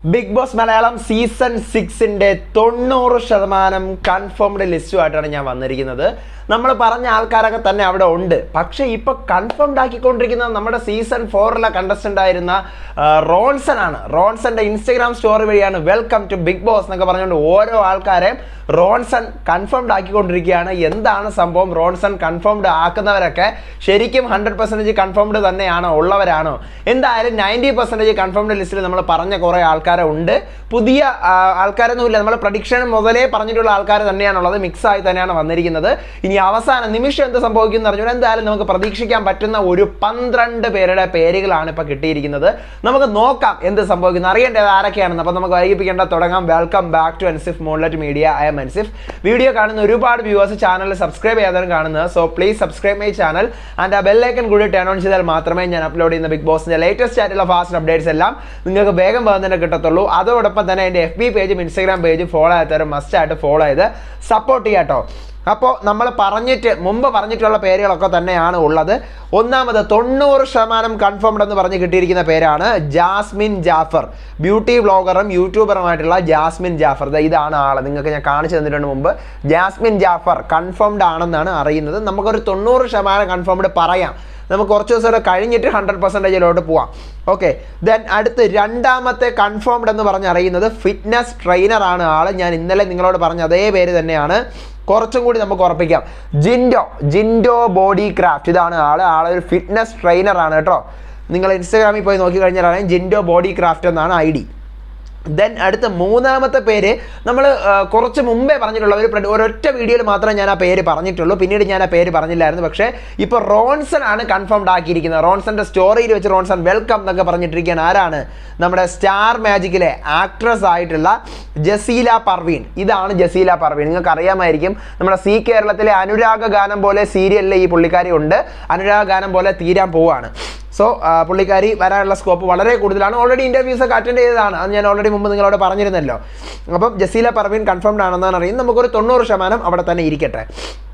big boss Malayalam season സിക്സിന്റെ തൊണ്ണൂറ് ശതമാനം കൺഫേംഡ് ലിസ്റ്റുമായിട്ടാണ് ഞാൻ വന്നിരിക്കുന്നത് നമ്മൾ പറഞ്ഞ ആൾക്കാരൊക്കെ തന്നെ അവിടെ ഉണ്ട് പക്ഷേ ഇപ്പൊ കൺഫേംഡ് ആക്കിക്കൊണ്ടിരിക്കുന്നത് നമ്മുടെ സീസൺ ഫോറിലെ കണ്ടസ്റ്റന്റ് ആയിരുന്ന ആ, റോൺസൺ ആണ് റോൺസന്റെ ഇൻസ്റ്റഗ്രാം സ്റ്റോറി വഴിയാണ് വെൽക്കം ടു ബിഗ് ബോസ് എന്നൊക്കെ പറഞ്ഞുകൊണ്ട് ഓരോ ആൾക്കാരെയും റോൺസൺ കൺഫേംഡ് ആക്കിക്കൊണ്ടിരിക്കുകയാണ് എന്താണ് സംഭവം റോൺസൺ കൺഫേംഡ് ആക്കുന്നവരൊക്കെ ശരിക്കും ഹൺഡ്രഡ് പെർസെൻറ്റേജ് കൺഫേംഡ് തന്നെയാണോ ഉള്ളവരാണോ എന്തായാലും നയൻറ്റി പെർസെൻറ്റേജ് കൺഫേംഡ് ലിസ്റ്റിൽ നമ്മൾ പറഞ്ഞ കുറേ ആൾക്കാരെ ഉണ്ട് പുതിയ ആ, ആൾക്കാരൊന്നുമില്ല നമ്മൾ പ്രഡിക്ഷൻ മുതലേ പറഞ്ഞിട്ടുള്ള ആൾക്കാർ തന്നെയാണുള്ളത് മിക്സ് ആയി തന്നെയാണ് വന്നിരിക്കുന്നത് ഇനി അവസാന നിമിഷം എന്ത് സംഭവിക്കും എന്ന് അറിഞ്ഞാൽ എന്തായാലും നമുക്ക് പ്രതീക്ഷിക്കാൻ പറ്റുന്ന ഒരു പന്ത്രണ്ട് പേരുടെ പേരുകളാണ് ഇപ്പോൾ കിട്ടിയിരിക്കുന്നത് നമുക്ക് നോക്കാം എന്ത് സംഭവിക്കുന്നു അറിയേണ്ടത് ആരൊക്കെയാണെന്ന് അപ്പോൾ നമുക്ക് വൈകിപ്പിക്കേണ്ട തുടങ്ങാം വെൽക്കം ബാക്ക് ടു എൻസിഫ് മോൺലെറ്റ് മീഡിയ ഐ എം എൻസിഫ് വീഡിയോ കാണുന്ന ഒരുപാട് വ്യൂവേഴ്സ് ചാനൽ സബ്സ്ക്രൈബ് ചെയ്യാതാണ് കാണുന്നത് so please subscribe my channel and ആ ബെല്ലൈക്കൻ കൂടി ടേൺ ഓൺ ചെയ്താൽ മാത്രമേ ഞാൻ അപ്ലോഡ് ചെയ്യുന്ന ബിഗ് ബോസിന്റെ ലേറ്റസ്റ്റ് ആയിട്ടുള്ള ഫാസ്റ്റ് അപ്ഡേറ്റ്സ് എല്ലാം നിങ്ങൾക്ക് വേഗം വേഗം തന്നെ കിട്ടത്തുള്ളൂ അതോടൊപ്പം തന്നെ എൻ്റെ എഫ് ബി പേജും ഇൻസ്റ്റാഗ്രാം പേജും ഫോളോ ചെയ്യാത്തവരും മസ്റ്റ് ആയിട്ട് ഫോളോ ചെയ്ത് സപ്പോർട്ട് ചെയ്യാട്ടോ അപ്പോൾ നമ്മൾ പറഞ്ഞിട്ട് മുമ്പ് പറഞ്ഞിട്ടുള്ള പേരുകളൊക്കെ തന്നെയാണ് ഉള്ളത് ഒന്നാമത് തൊണ്ണൂറ് ശതമാനം കൺഫേംഡ് എന്ന് പറഞ്ഞ് കിട്ടിയിരിക്കുന്ന പേരാണ് ജാസ്മിൻ ജാഫർ ബ്യൂട്ടി വ്ളോഗറും യൂട്യൂബറുമായിട്ടുള്ള ജാസ്മിൻ ജാഫർ ദാ ഇതാണ് ആൾ നിങ്ങൾക്ക് ഞാൻ കാണിച്ചു തന്നിട്ടുണ്ട് മുമ്പ് ജാസ്മിൻ ജാഫർ കൺഫേംഡ് ആണെന്നാണ് അറിയുന്നത് നമുക്കൊരു തൊണ്ണൂറ് ശതമാനം കൺഫേംഡ് പറയാം നമുക്ക് കുറച്ച് ദിവസം കൂടെ കഴിഞ്ഞിട്ട് ഹൺഡ്രഡ് പെർസെൻറ്റേജിലോട്ട് പോവാം ഓക്കെ ദെൻ അടുത്ത് രണ്ടാമത്തെ കൺഫേംഡ് എന്ന് പറഞ്ഞ് അറിയുന്നത് ഫിറ്റ്നസ് ട്രെയിനർ ആണ് ആൾ ഞാൻ ഇന്നലെ നിങ്ങളോട് പറഞ്ഞ അതേ പേര് തന്നെയാണ് കുറച്ചും കൂടി നമുക്ക് ഉറപ്പിക്കാം ജിൻഡോ ജിൻഡോ ബോഡി ക്രാഫ്റ്റ് ഇതാണ് ആള് ആളൊരു ഫിറ്റ്നസ് ട്രെയിനർ ആണ് കേട്ടോ നിങ്ങൾ ഇൻസ്റ്റാഗ്രാമിൽ പോയി നോക്കി കഴിഞ്ഞാൽ അറിയാം ജിൻഡോ ബോഡി ക്രാഫ്റ്റ് എന്നാണ് ഐ ഡി ദെൻ അടുത്ത മൂന്നാമത്തെ പേര് നമ്മൾ കുറച്ച് മുമ്പേ പറഞ്ഞിട്ടുള്ള ഒരു പ്ര- ഒരൊറ്റ വീഡിയോയിൽ മാത്രമേ ഞാൻ ആ പേര് പറഞ്ഞിട്ടുള്ളൂ പിന്നീട് ഞാൻ ആ പേര് പറഞ്ഞില്ലായിരുന്നു പക്ഷേ ഇപ്പോൾ റോൺസൺ ആണ് കൺഫേംഡ് ആക്കിയിരിക്കുന്നത് റോൺസന്റെ സ്റ്റോറിയിൽ വെച്ച് റോൺസൺ വെൽക്കം എന്നൊക്കെ പറഞ്ഞിട്ടിരിക്കുകയാണ് ആരാണ് നമ്മുടെ സ്റ്റാർ മാജിക്കിലെ ആക്ട്രസ് ആയിട്ടുള്ള ജസീല പർവീൻ ഇതാണ് ജസീല പർവീൻ നിങ്ങൾക്ക് അറിയാമായിരിക്കും നമ്മുടെ സി കേരളത്തിലെ അനുരാഗ ഗാനം പോലെ സീരിയലിൽ ഈ പുള്ളിക്കാരി ഉണ്ട് അനുരാഗ ഗാനം പോലെ തീരാൻ പോവാണ് സോ പുള്ളിക്കാരി വരാനുള്ള സ്കോപ്പ് വളരെ കൂടുതലാണ് ഓൾറെഡി ഇൻ്റർവ്യൂസ് ഒക്കെ അറ്റൻഡ് ചെയ്തതാണ് അത് ഞാൻ ഓൾറെഡി മുമ്പ് നിങ്ങളോട് പറഞ്ഞിരുന്നല്ലോ അപ്പം ജസീല പർവീൻ കൺഫേംഡ് ആണെന്നാണ് അറിയുന്നത് നമുക്കൊരു തൊണ്ണൂറ് ശതമാനം അവിടെ തന്നെ ഇരിക്കട്ടെ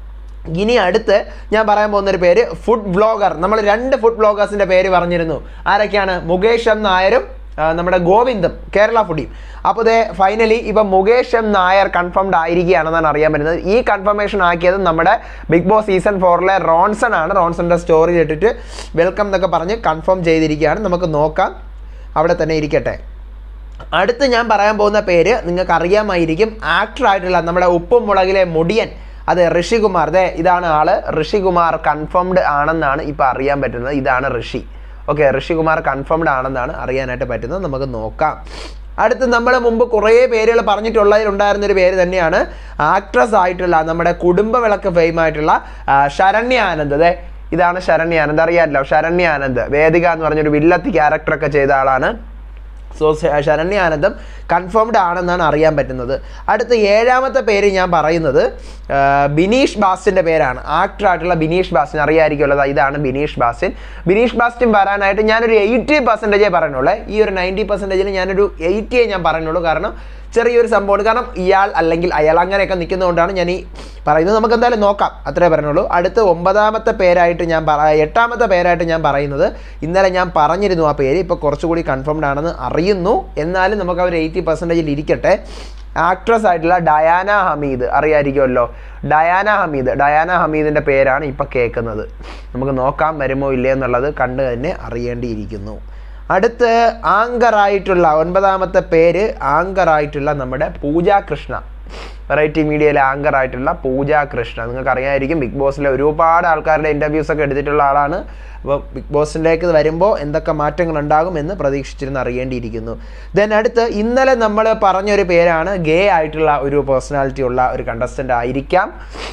ഇനി അടുത്ത് ഞാൻ പറയാൻ പോകുന്ന ഒരു പേര് ഫുഡ് വ്ളോഗർ നമ്മൾ രണ്ട് ഫുഡ് വ്ളോഗേഴ്സിന്റെ പേര് പറഞ്ഞിരുന്നു ആരൊക്കെയാണ് മുകേഷ് എം നായരും ആ, നമ്മുടെ ഗോവിന്ദും കേരള ഫുഡിയും അപ്പോൾ ഇതേ ഫൈനലി ഇപ്പം മുകേഷ് എം നായർ കൺഫേംഡ് ആയിരിക്കുകയാണെന്നാണ് അറിയാൻ പറ്റുന്നത് ഈ കൺഫർമേഷൻ ആക്കിയത് നമ്മുടെ ബിഗ് ബോസ് സീസൺ ഫോറിലെ റോൺസൺ ആണ് റോൺസന്റെ സ്റ്റോറി ഇട്ടിട്ട് വെൽക്കം എന്നൊക്കെ പറഞ്ഞ് കൺഫേം ചെയ്തിരിക്കുകയാണ് നമുക്ക് നോക്കാം അവിടെ തന്നെ ഇരിക്കട്ടെ അടുത്ത് ഞാൻ പറയാൻ പോകുന്ന പേര് നിങ്ങൾക്ക് അറിയാമായിരിക്കും ആക്ടർ ആയിട്ടുള്ള നമ്മുടെ ഉപ്പും മുളകിലെ മുടിയൻ അതെ ഋഷികുമാർ അതെ ഇതാണ് ആള് ഋഷികുമാർ കൺഫേംഡ് ആണെന്നാണ് ഇപ്പോൾ അറിയാൻ പറ്റുന്നത് ഇതാണ് ഋഷി ഓക്കെ ഋഷികുമാർ കൺഫേംഡ് ആണെന്നാണ് അറിയാനായിട്ട് പറ്റുന്നത് നമുക്ക് നോക്കാം അടുത്ത് നമ്മൾ മുമ്പ് കുറേ പേരുകൾ പറഞ്ഞിട്ടുള്ളതിലുണ്ടായിരുന്ന ഒരു പേര് തന്നെയാണ് ആക്ട്രസ് ആയിട്ടുള്ള നമ്മുടെ കുടുംബ വിളക്ക് ഫെയിം ആയിട്ടുള്ള ആ, ശരണ്യ ആനന്ദ് അതെ ഇതാണ് ശരണ്യ ആനന്ദ് അറിയാമല്ലോ ശരണ്യ ആനന്ദ് വേദിക എന്ന് പറഞ്ഞൊരു വില്ലത്തി ക്യാരക്ടറൊക്കെ ചെയ്ത ആളാണ് സോ ശരണ്യ ആനന്ദം കൺഫേംഡ് ആണെന്നാണ് അറിയാൻ പറ്റുന്നത് അടുത്ത ഏഴാമത്തെ പേര് ഞാൻ പറയുന്നത് ആ, ബിനീഷ് ബാസ്റ്റിൻ്റെ പേരാണ് ആക്ടർ ആയിട്ടുള്ള ബിനീഷ് ബാസ്റ്റിൻ അറിയാമായിരിക്കുമല്ലോ ദാ ഇതാണ് ബിനീഷ് ബാസ്റ്റിൻ ബിനീഷ് ബാസ്റ്റിൻ വരാനായിട്ട് ഞാനൊരു എയ്റ്റി പെർസെൻറ്റേജേ പറയുന്നുള്ളൂ ഈ ഒരു നയൻറ്റി പെർസെൻറ്റേജിൽ ഞാനൊരു എയ്റ്റിയേ ഞാൻ പറയുന്നുള്ളൂ കാരണം ചെറിയൊരു സംഭവമാണ് കാരണം ഇയാൾ അല്ലെങ്കിൽ അയാൾ അങ്ങനെയൊക്കെ നിൽക്കുന്നതുകൊണ്ടാണ് ഞാൻ ഈ പറയുന്നത് നമുക്ക് എന്തായാലും നോക്കാം അത്രേ പറഞ്ഞുള്ളൂ അടുത്ത ഒമ്പതാമത്തെ പേരായിട്ട് ഞാൻ പറ എട്ടാമത്തെ പേരായിട്ട് ഞാൻ പറയുന്നത് ഇന്നലെ ഞാൻ പറഞ്ഞിരുന്നു ആ പേര് ഇപ്പോൾ കുറച്ചുകൂടി കൺഫേംഡ് ആണെന്ന് അറിയുന്നു എന്നാലും നമുക്ക് അവർ എയ്റ്റി പെർസെൻറ്റേജിൽ ഇരിക്കട്ടെ ആക്ട്രസ് ആയിട്ടുള്ള ഡയാന ഹമീദ് അറിയാമായിരിക്കുമല്ലോ ഡയാന ഹമീദ് ഡയാന ഹമീദിൻ്റെ പേരാണ് ഇപ്പോൾ കേൾക്കുന്നത് നമുക്ക് നോക്കാം വരുമോ ഇല്ലേ എന്നുള്ളത് കണ്ട് തന്നെ അറിയേണ്ടിയിരിക്കുന്നു അടുത്ത് ആങ്കറായിട്ടുള്ള ഒൻപതാമത്തെ പേര് ആങ്കറായിട്ടുള്ള നമ്മുടെ പൂജ കൃഷ്ണ വെറൈറ്റി മീഡിയയിലെ ആങ്കർ ആയിട്ടുള്ള പൂജ കൃഷ്ണ നിങ്ങൾക്ക് അറിയാമായിരിക്കും ബിഗ് ബോസിലെ ഒരുപാട് ആൾക്കാരുടെ ഇൻ്റർവ്യൂസ് ഒക്കെ എടുത്തിട്ടുള്ള ആളാണ് അപ്പോൾ ബിഗ് ബോസിലേക്ക് വരുമ്പോൾ എന്തൊക്കെ മാറ്റങ്ങൾ ഉണ്ടാകും എന്ന് പ്രതീക്ഷിച്ചിരുന്ന് അറിയേണ്ടിയിരിക്കുന്നു ദെൻ അടുത്ത് ഇന്നലെ നമ്മൾ പറഞ്ഞൊരു പേരാണ് ഗേ ആയിട്ടുള്ള ഒരു പേഴ്സണാലിറ്റി ഉള്ള ഒരു കണ്ടസ്റ്റൻ്റ് ആയിരിക്കാം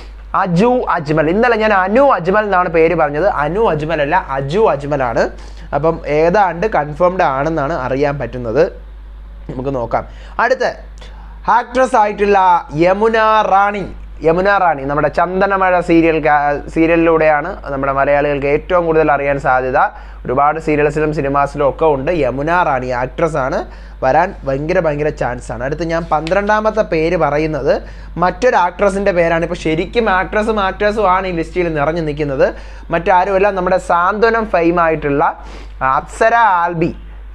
അജു അജ്മൽ ഇന്നലെ ഞാൻ അനു അജ്മൽ എന്നാണ് പേര് പറഞ്ഞത് അനു അജ്മൽ അല്ല അജു അജ്മലാണ് അപ്പം ഏതാണ്ട് കൺഫേംഡ് ആണെന്നാണ് അറിയാൻ പറ്റുന്നത് നമുക്ക് നോക്കാം അടുത്ത് ആക്ട്രസ് ആയിട്ടുള്ള യമുന റാണി യമുന റാണി നമ്മുടെ ചന്ദനമഴ സീരിയൽ സീരിയലിലൂടെയാണ് നമ്മുടെ മലയാളികൾക്ക് ഏറ്റവും കൂടുതൽ അറിയാൻ സാധ്യത ഒരുപാട് സീരിയൽസിലും സിനിമാസിലും ഒക്കെ ഉണ്ട് യമുന റാണി ആക്ട്രസ് ആണ് വരാൻ ഭയങ്കര ഭയങ്കര ചാൻസ് ആണ് അടുത്ത് ഞാൻ പന്ത്രണ്ടാമത്തെ പേര് പറയുന്നത് മറ്റൊരു ആക്ട്രസിൻ്റെ പേരാണ് ഇപ്പോൾ ശരിക്കും ആക്ട്രസും ആക്ടേഴ്സും ആണ് ഈ ലിസ്റ്റിൽ നിറഞ്ഞു നിൽക്കുന്നത് മറ്റാരുമല്ല നമ്മുടെ സാന്ത്വനം ഫെയിം ആയിട്ടുള്ള അപ്സര ആൽബി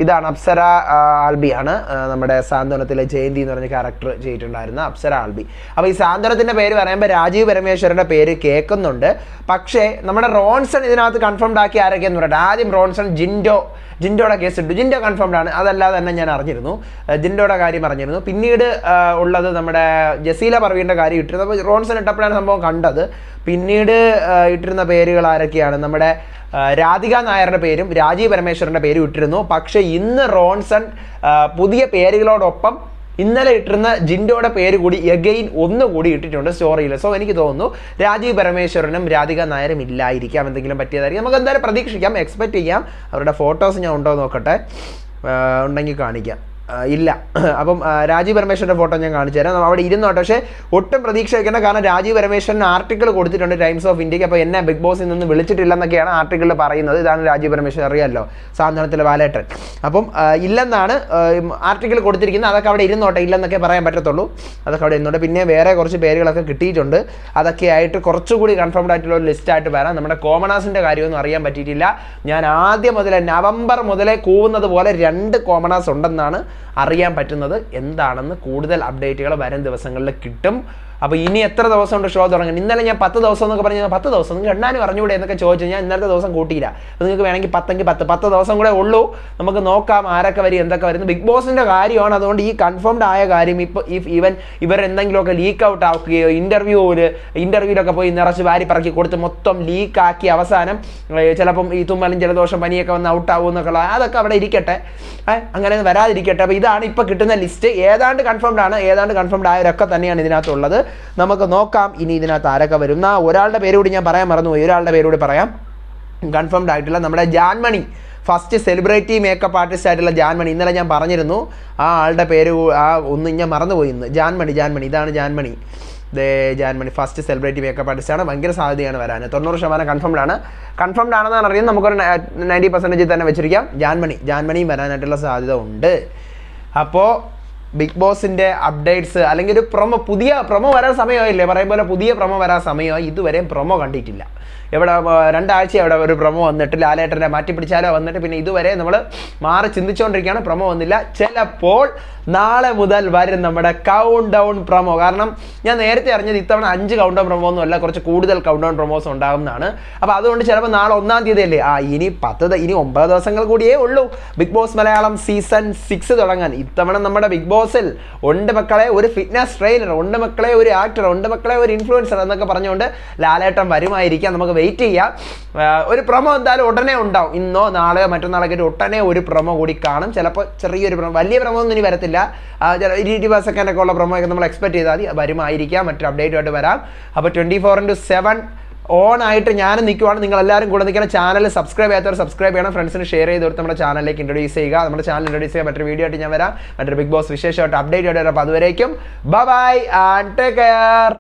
ഇതാണ് അപ്സര ആ, ആൽബിയാണ് ആ, നമ്മുടെ സാന്ത്വനത്തിലെ ജയന്തി എന്ന് പറഞ്ഞ ക്യാരക്ടർ ചെയ്തിട്ടുണ്ടായിരുന്ന അപ്സര ആൽബി അപ്പോൾ ഈ സാന്ത്വനത്തിൻ്റെ പേര് പറയുമ്പോൾ രാജീവ് പരമേശ്വരൻ്റെ പേര് കേൾക്കുന്നുണ്ട് പക്ഷേ നമ്മുടെ റോൺസൺ ഇതിനകത്ത് കൺഫേംഡ് ആക്കി ആരൊക്കെയെന്ന് പറയട്ടെ ആദ്യം റോൺസൺ ജിൻഡോ ജിൻഡോയുടെ കേസ് ഇട്ടു ജിൻഡോ കൺഫേംഡ് ആണ് അതല്ലാതെ തന്നെ ഞാൻ അറിഞ്ഞിരുന്നു ആ, ജിൻഡോയുടെ കാര്യം അറിഞ്ഞിരുന്നു പിന്നീട് ആ, ഉള്ളത് നമ്മുടെ ജസീല പർവീൻ്റെ കാര്യം ഇട്ടിരുന്നു അപ്പോൾ റോൺസൺ ഇട്ടപ്പോഴാണ് സംഭവം കണ്ടത് പിന്നീട് ആ, ഇട്ടിരുന്ന പേരുകൾ ആരൊക്കെയാണ് നമ്മുടെ ആ, രാധിക നായരുടെ പേരും രാജീവ് പരമേശ്വരൻ്റെ പേരും ഇട്ടിരുന്നു പക്ഷേ ഇന്ന് റോൺസൺ ആ, പുതിയ പേരുകളോടൊപ്പം ഇന്നലെ ഇട്ടിരുന്ന ജിൻഡോയുടെ പേര് കൂടി എഗെയിൻ ഒന്നുകൂടി ഇട്ടിട്ടുണ്ട് സ്റ്റോറിയിൽ സോ എനിക്ക് തോന്നുന്നു രാജീവ് പരമേശ്വരനും രാധിക നായരും ഇല്ലായിരിക്കാം എന്തെങ്കിലും പറ്റിയതായിരിക്കും നമുക്ക് എന്തായാലും പ്രതീക്ഷിക്കാം എക്സ്പെക്ട് ചെയ്യാം അവരുടെ ഫോട്ടോസ് ഞാൻ ഉണ്ടോ എന്ന് നോക്കട്ടെ ആ, ഉണ്ടെങ്കിൽ കാണിക്കാം ആ, ഇല്ല അപ്പം ആ, രാജീവ് പരമേശ്വരൻ്റെ ഫോട്ടോ ഞാൻ കാണിച്ചു തരാം നമ്മൾ അവിടെ ഇരുന്നോട്ടെ പക്ഷേ ഒട്ടും പ്രതീക്ഷ വയ്ക്കേണ്ട കാരണം രാജീവ് പരമേശ്വരൻ ആർട്ടിക്കിൾ കൊടുത്തിട്ടുണ്ട് ടൈംസ് ഓഫ് ഇന്ത്യക്ക് അപ്പോൾ എന്നെ ബിഗ് ബോസിൽ നിന്ന് വിളിച്ചിട്ടില്ലെന്നൊക്കെയാണ് ആർട്ടിക്കിളിൽ പറയുന്നത് ഇതാണ് രാജീവ് പരമേശ്വരൻ അറിയാമല്ലോ സാന്ത്വനത്തിലെ ബാലേട്ടൻ അപ്പം ആ, ഇല്ലെന്നാണ് ആർട്ടിക്കിൾ കൊടുത്തിരിക്കുന്നത് അതൊക്കെ അവിടെ ഇരുന്നോട്ടെ ഇല്ലെന്നൊക്കെ പറയാൻ പറ്റത്തുള്ളൂ അതൊക്കെ അവിടെ ഇരുന്നോട്ടെ പിന്നെ വേറെ കുറച്ച് പേരുകളൊക്കെ കിട്ടിയിട്ടുണ്ട് അതൊക്കെ ആയിട്ട് കുറച്ചുകൂടി കൺഫേംഡ് ആയിട്ടുള്ള ഒരു ലിസ്റ്റായിട്ട് വരാം നമ്മുടെ കോമണാസിൻ്റെ കാര്യമൊന്നും അറിയാൻ പറ്റിയിട്ടില്ല ഞാൻ ആദ്യം മുതലേ നവംബർ മുതലേ കൂവുന്നത് പോലെ രണ്ട് കോമണാസ് ഉണ്ടെന്നാണ് അറിയാൻ പറ്റുന്നത് എന്താണെന്ന് കൂടുതൽ അപ്ഡേറ്റുകൾ വരും ദിവസങ്ങളിൽ കിട്ടും അപ്പോൾ ഇനി എത്ര ദിവസം കൊണ്ട് ഷോ തുടങ്ങും ഇന്നലെ ഞാൻ പത്ത് ദിവസം എന്നൊക്കെ പറഞ്ഞു പത്ത് ദിവസം നിങ്ങൾക്ക് എണ്ണാനും അറിഞ്ഞുകൂടെ എന്നൊക്കെ ചോദിച്ചു ഞാൻ ഇന്നലത്തെ ദിവസം കൂട്ടിയില്ല അപ്പോൾ നിങ്ങൾക്ക് വേണമെങ്കിൽ പത്തെങ്കിൽ പത്ത് പത്ത് ദിവസം കൂടെ ഉള്ളൂ നമുക്ക് നോക്കാം ആരൊക്കെ വരും എന്തൊക്കെ വരുന്നു ബിഗ് ബോസിൻ്റെ കാര്യമാണ് അതുകൊണ്ട് ഈ കൺഫേംഡ് ആയ കാര്യം ഇപ്പോൾ ഇഫ് ഈവൻ ഇവർ എന്തെങ്കിലുമൊക്കെ ലീക്ക് ഔട്ട് ആക്കുകയോ ഇൻ്റർവ്യൂവിൽ ഇൻ്റർവ്യൂവിലൊക്കെ പോയി നിറച്ച് വാരി പറക്കി കൊടുത്ത് മൊത്തം ലീക്ക് ആക്കി അവസാനം ഏർ ചിലപ്പം ഈ തുമ്മലും ജലദോഷം പനിയൊക്കെ വന്ന് ഔട്ട് ആവും എന്നൊക്കെ ഉള്ള അതൊക്കെ അവിടെ ഇരിക്കട്ടെ ഏ, അങ്ങനെ ഒന്നും വരാതിരിക്കട്ടെ അപ്പോൾ ഇതാണ് ഇപ്പോൾ കിട്ടുന്ന ലിസ്റ്റ് ഏതാണ്ട് കൺഫേംഡ് ആണ് ഏതാണ്ട് കൺഫേംഡ് ആയവരൊക്കെ തന്നെയാണ് ഇതിനകത്തുള്ളത് നമുക്ക് നോക്കാം ഇനി ഇതിനകത്ത് ആരൊക്കെ വരും എന്നാ ഒരാളുടെ പേര് കൂടി ഞാൻ പറയാൻ മറന്നുപോയി ഒരാളുടെ പേര് കൂടി പറയാം കൺഫേംഡ് ആയിട്ടുള്ള നമ്മുടെ Jaanmoni first celebrity makeup artist ആയിട്ടുള്ള ജാൻമണി ഇന്നലെ ഞാൻ പറഞ്ഞിരുന്നു ആ ആളുടെ പേര് കൂ- ആ ഒന്ന് ഞാൻ മറന്നുപോയി ഇന്ന് ജാൻമണി ജാൻമണി ഇതാണ് ജാൻമണി ദേ Jaanmoni first celebrity makeup artist ആണ് ഭയങ്കര സാധ്യതയാണ് വരാൻ തൊണ്ണൂറ് ശതമാനം കൺഫേംഡ് ആണ് കൺഫേംഡ് ആണെന്നാണ് അറിയുന്നത് നമുക്കൊരു നയൻറ്റി പെർസെൻറ്റേജിൽ തന്നെ വെച്ചിരിക്കാം ജാൻമണി ജാൻമണിയും വരാനായിട്ടുള്ള സാധ്യത ഉണ്ട് അപ്പോൾ ബിഗ് ബോസിൻ്റെ അപ്ഡേറ്റ്സ് അല്ലെങ്കിൽ ഒരു പ്രൊമോ പുതിയ പ്രൊമോ വരാൻ സമയമായില്ലേ പറയും പോലെ പുതിയ പ്രൊമോ വരാൻ സമയമായി ഇതുവരെയും പ്രൊമോ കണ്ടിട്ടില്ല എവിടെ ആ, രണ്ടാഴ്ച അവിടെ ഒരു പ്രൊമോ വന്നിട്ട് ലാലേട്ടനെ മാറ്റി പിടിച്ചാലോ വന്നിട്ട് പിന്നെ ഇതുവരെ നമ്മൾ മാറി ചിന്തിച്ചുകൊണ്ടിരിക്കുകയാണ് പ്രൊമോ വന്നില്ല ചിലപ്പോൾ നാളെ മുതൽ വരും നമ്മുടെ കൗണ്ട് ഡൗൺ പ്രൊമോ കാരണം ഞാൻ നേരത്തെ അറിഞ്ഞത് ഇത്തവണ അഞ്ച് കൗണ്ട് ഡൗൺ പ്രൊമോ ഒന്നും അല്ല കുറച്ച് കൂടുതൽ കൗണ്ട് ഡൗൺ പ്രൊമോസ് ഉണ്ടാകുന്നതാണ് അപ്പോൾ അതുകൊണ്ട് ചിലപ്പോൾ നാളെ ഒന്നാം തീയതി അല്ലേ ആ ഇനി പത്ത് ദ- ഇനി ഒമ്പത് ദിവസങ്ങൾ കൂടിയേ ഉള്ളൂ big boss Malayalam season six തുടങ്ങാൻ ഇത്തവണ നമ്മുടെ ബിഗ് ബോസിൽ ഉണ്ട് മക്കളെ ഒരു ഫിറ്റ്നസ് ട്രെയിനർ ഉണ്ട് മക്കളെ ഒരു ആക്ടർ ഉണ്ട് മക്കളെ ഒരു ഇൻഫ്ലുവൻസർ എന്നൊക്കെ പറഞ്ഞുകൊണ്ട് ലാലേട്ടൻ വരുമായിരിക്കാം നമുക്ക് വെയിറ്റ് ചെയ്യാം ആ, ഒരു പ്രൊമോ എന്തായാലും ഉടനെ ഉണ്ടാവും ഇന്നോ നാളെയോ മറ്റന്നാളൊക്കെ ആയിട്ട് ഉടനെ ഒരു പ്രൊമോ കൂടി കാണും ചിലപ്പോൾ ചെറിയൊരു പ്രൊമോ വലിയ പ്രൊമോ ഒന്നും ഇനി വരത്തില്ല ആ, ചില ഇരുപത് സെക്കൻഡൊക്കെ ഉള്ള പ്രൊമോ ഒക്കെ നമ്മൾ എക്സ്പെക്ട് ചെയ്താൽ മതി വരുമായിരിക്കാം മറ്റൊരു അപ്ഡേറ്റുമായിട്ട് വരാം അപ്പോൾ twenty four into seven on ആയിട്ട് ഞാനും നിൽക്കുവാണ് നിങ്ങൾ എല്ലാവരും കൂടെ നിൽക്കുന്ന ചാനൽ സബ്സ്ക്രൈബ് ചെയ്യാത്തവർ സബ്സ്ക്രൈബ് ചെയ്യണം ഫ്രണ്ട്സിന് ഷെയർ ചെയ്ത് കൊടുത്ത് നമ്മുടെ ചാനലിലേക്ക് ഇൻട്രൊഡ്യൂസ് ചെയ്യുക നമ്മുടെ ചാനൽ ഇൻട്രൊഡ്യൂസ് ചെയ്യാൻ മറ്റൊരു വീഡിയോ ആയിട്ട് ഞാൻ വരാം മറ്റൊരു ബിഗ് ബോസ് വിശേഷമായിട്ട് അപ്ഡേറ്റ് ആയിട്ട് വരാം അപ്പോൾ അതുവരേക്കും ബൈ ആൻഡ് ടേക്ക് കെയർ